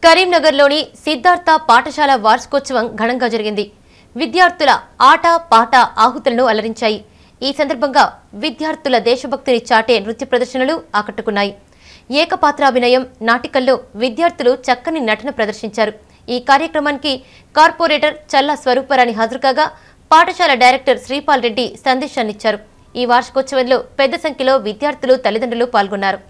కరీంనగర్లోని సిద్ధార్థ పాఠశాల వార్షికోత్సవం ఘనంగా జరిగింది విద్యార్థుల ఆట పాట ఆహుతులను అలరించాయి ఈ సందర్భంగా విద్యార్థుల దేశభక్తిని చాటే నృత్య ప్రదర్శనలు ఆకట్టుకున్నాయి ఏకపాత్రాభినయం నాటికల్లో విద్యార్థులు చక్కని నటన ప్రదర్శించారు ఈ కార్యక్రమానికి కార్పొరేటర్ చల్లా స్వరూపరాణి హాజరు కాగా పాఠశాల డైరెక్టర్ శ్రీపాల్ రెడ్డి సందేశాన్నిచ్చారు ఈ వార్షికోత్సవంలో పెద్ద సంఖ్యలో విద్యార్థులు తల్లిదండ్రులు పాల్గొన్నారు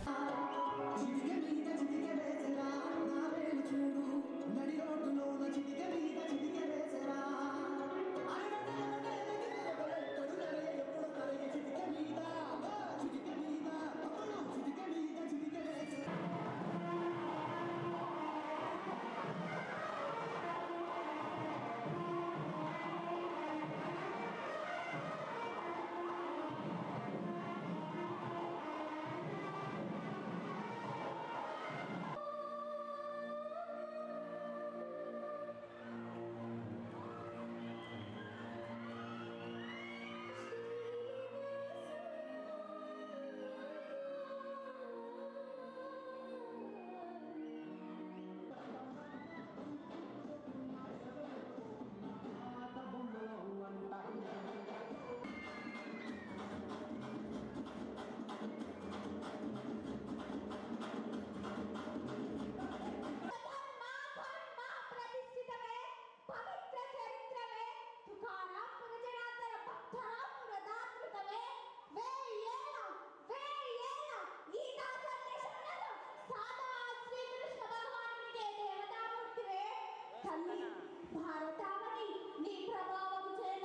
ప్రతిష్ఠితమే పవిత్ర చరిత్రమే తుకారామున జనార్దన భక్తరామున దాతృతమే వేయేల వేయేల ఈ నా సందేశములను సాదా శ్రీకృష్ణ భగవానునికే దేవతామూర్తివే తల్లి భారతావని నీ ప్రభావము చేన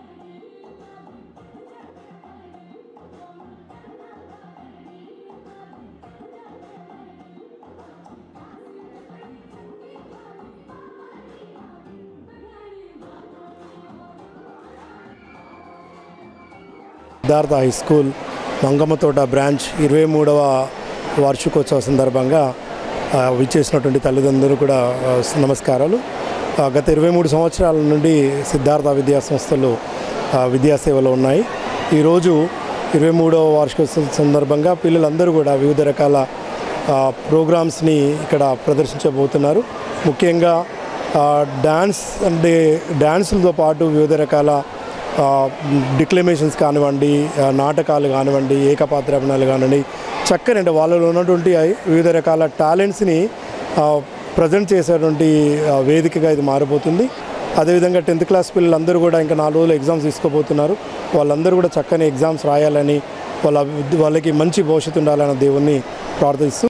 Siddhartha high school Mangammathota branch ఇరవై మూడవ వార్షికోత్సవ సందర్భంగా ఆ, విచ్చేసినటువంటి తల్లిదండ్రులు కూడా ఆ, నమస్కారాలు ఆ, గత ఇరవై మూడు సంవత్సరాల నుండి సిద్ధార్థ విద్యా సంస్థలు ఆ, విద్యాసేవలో ఉన్నాయి ఈరోజు ఇరవై మూడవ వార్షికోత్సవం సందర్భంగా పిల్లలందరూ కూడా వివిధ రకాల ఆ, ప్రోగ్రామ్స్ని ఇక్కడ ప్రదర్శించబోతున్నారు ముఖ్యంగా ఆ, డ్యాన్స్ అంటే డ్యాన్సులతో పాటు వివిధ రకాల డిక్లమేషన్స్ కానివ్వండి ఆ, నాటకాలు కానివ్వండి ఏకపాత్రాభినయాలు కానివ్వండి చక్కని అంటే వాళ్ళలో ఉన్నటువంటి ఆ వివిధ రకాల టాలెంట్స్ని ప్రజెంట్ చేసేటువంటి ఆ, వేదికగా ఇది మారిపోతుంది అదేవిధంగా టెన్త్ క్లాస్ పిల్లలందరూ కూడా ఇంకా నాలుగు రోజులు ఎగ్జామ్స్ తీసుకోబోతున్నారు వాళ్ళందరూ కూడా చక్కని ఎగ్జామ్స్ రాయాలని వాళ్ళ వాళ్ళకి మంచి భవిష్యత్తు ఉండాలన్న దేవుణ్ణి ప్రార్థిస్తూ